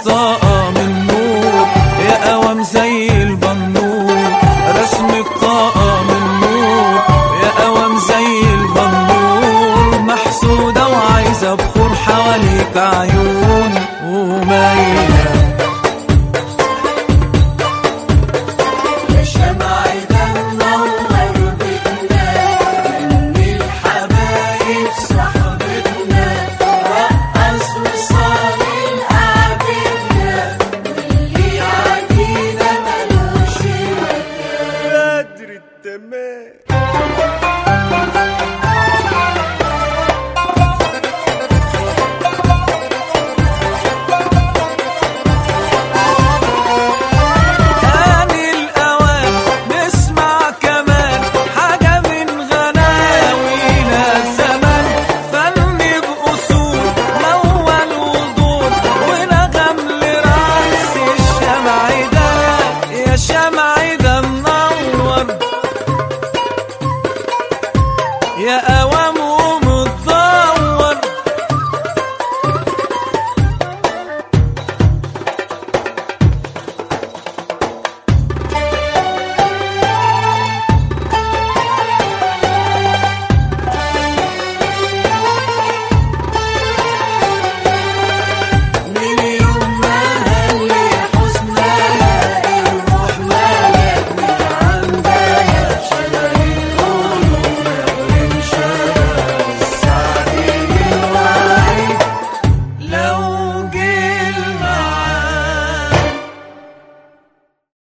طاقة من نور يا قوام زي البنور رسمك طاقة من نور يا قوام زي البنور محسودة وعايزة بخور حواليك عيون وميل